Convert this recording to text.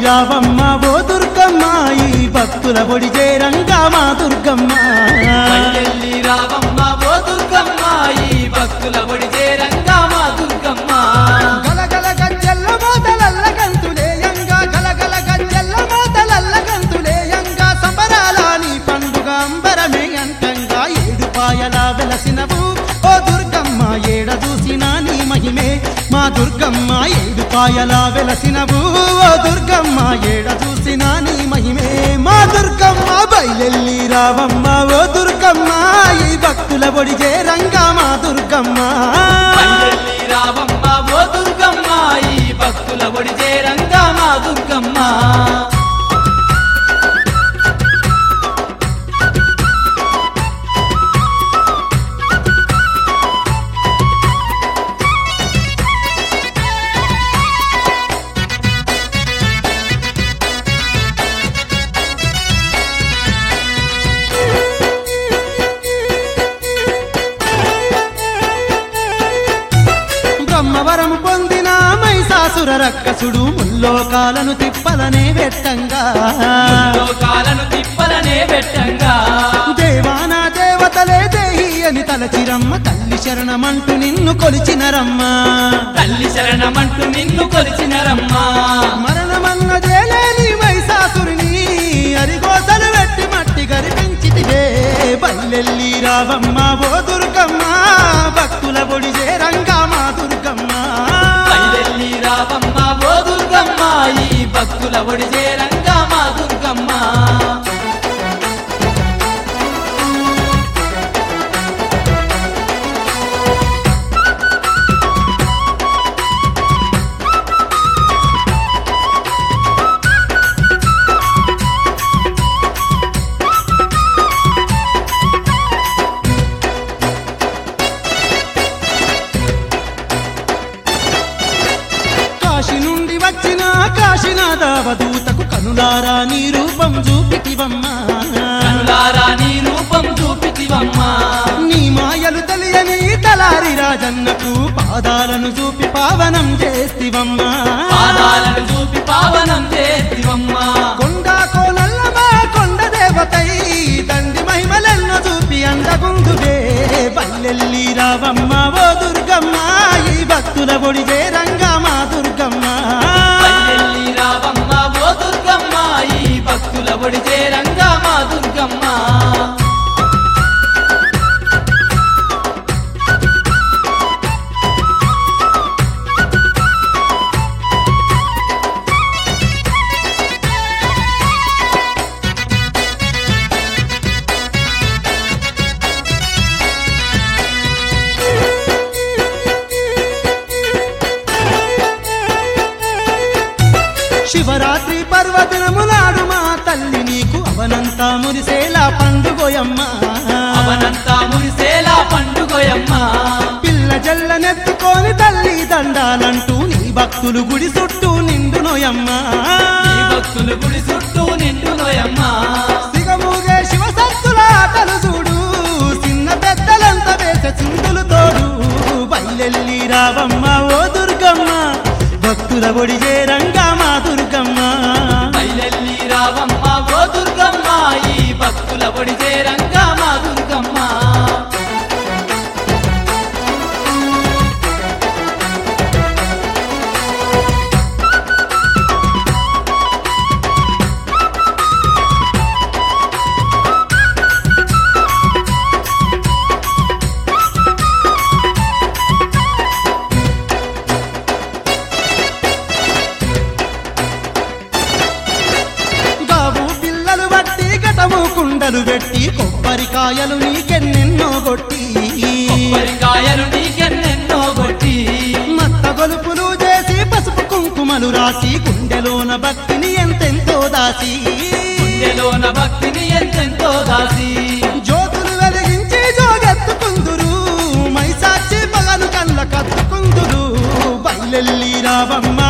రావమ్మ ఓ దుర్గమ్మ ఈ భక్తుల ఒడి చేరంగా మా దుర్గమ్మ పల్లెల్లి రావమ్మ ఓ దుర్గమ్మ ఈ భక్తుల ఒడి చేరంగా మా దుర్గమ్మ గలగల గజ్జెల్ల మోతలల్ల గంతులేయంగా గలగల గజ్జెల్ల మోతలల్ల గంతులేయంగా సంబరాల నీ పండుగ అంబరమే అంటంగా ఏడు పాయల వెలసినవు ఓ దుర్గమ్మ ఏడ చూసినా నీ మహిమే మా దుర్గమ్మ ఏడు పాయల వెలసినవు ఓ దుర్గమ్మ ఏడ చూసినా నీ మహిమే మా దుర్గమ్మ బయలెల్లి రావమ్మ ఓ దుర్గమ్మ ఈ భక్తుల ఒడి చేరంగా మా దుర్గమ్మ పల్లెల్లి రావమ్మ ఓ దుర్గమ్మ ఈ భక్తుల ఒడి చేరంగా మా దుర్గమ్మ బ్రహ్మవరము పొందిన మైసాసుర రక్కసుడు ముల్లోకాలను తిప్పలనే వెట్టంగా లోకాలను తిప్పలనే పెట్టంగా దేవానా దేవతలే దేహి అని తలచిరమ్మ తల్లి శరణమంటూ నిన్ను కొలిచినరమ్మ తల్లి శరణమంటూ నిన్ను కొలిచినరమ్మా మరణమన్నదే లేని మైసాసురుని అరిగోసలు వెట్టి మట్టి గరిపించితివే బయలెల్లి రావమ్మ ఓ దుర్గమ్మ భక్తుల బొడి చేరంగా మా దుర్గమ్మ పల్లెల్లి రావమ్మ ఓ దుర్గమ్మ ఈ భక్తుల ఒడి చేరంగా మా దుర్గమ్మ కాశీ నుండి వచ్చిన కాశీనాథ అవధూతకు కనులారా నీ రూపం చూపితివమ్మా కనులారా నీ రూపం చూపితివమ్మా నీ మాయలు తెలియని తలారి రాజన్నకు పాదాలను చూపి పావనం చేస్తివమ్మా పాదాలను చూపి పావనం చేతివమ్మా కొండ కోనల్లమా కొండ దేవతై తండ్రి మహిమలెన్నో చూపి అందగుందువే బల్లెల్లి రావమ్మ ఓ దుర్గమ్మ ఈ భక్తుల ఒడి చేరంగా మా దుర్గమ్మ పల్లెల్లి రావమ్మ ఓ దుర్గమ్మ ఈ భక్తుల ఒడి చేరంగా మా దుర్గమ్మ శివరాత్రి పర్వదినము నాడు మా తల్లి నీకు అవనంతా మురిసేలా పండుగోయమ్మ అవనంతా మురిసేలా పండుగోయమ్మ పిల్ల జల్లనెత్తుకొని తల్లి దండాలంటూ నీ భక్తులు గుడి చుట్టూ నిండునోయమ్మ ఈ భక్తులు గుడి చుట్టూ నిండునోయమ్మ సిగమూగే శివ సత్తుల ఆటలు చూడు చిన్న పెద్దలంత వేసే చిందులు తోడు బయలెల్లి రావమ్మ ఓ దుర్గమ్మ భక్తుల ఒడి చేరంగా మా దుర్గమ్మ పల్లెల్లి రావమ్మ ఓ దుర్గమ్మ ఈ భక్తుల ఒడి చేరంగా మా దుర్గమ్మ బాబు పిల్లలు బట్టి గటము కుండలు పెట్టి కొబ్బరికాయలు నీకెన్నెన్నో కొట్టి కొబ్బరికాయలు నీకెన్నెన్నో కొట్టి మత్త గొలుపులు చేసి పసుపు కుంకుమలు రాసి గుండెలోన భక్తిని ఎంతెంతో దాసి గుండెలోన భక్తిని ఎంతెంతో దాసి జ్యోతులు వెలిగించి జోగెత్తుకుందురు మైసాచి పగలు కళ్ళ కత్తుకుందురు బయలెల్లి రావమ్మ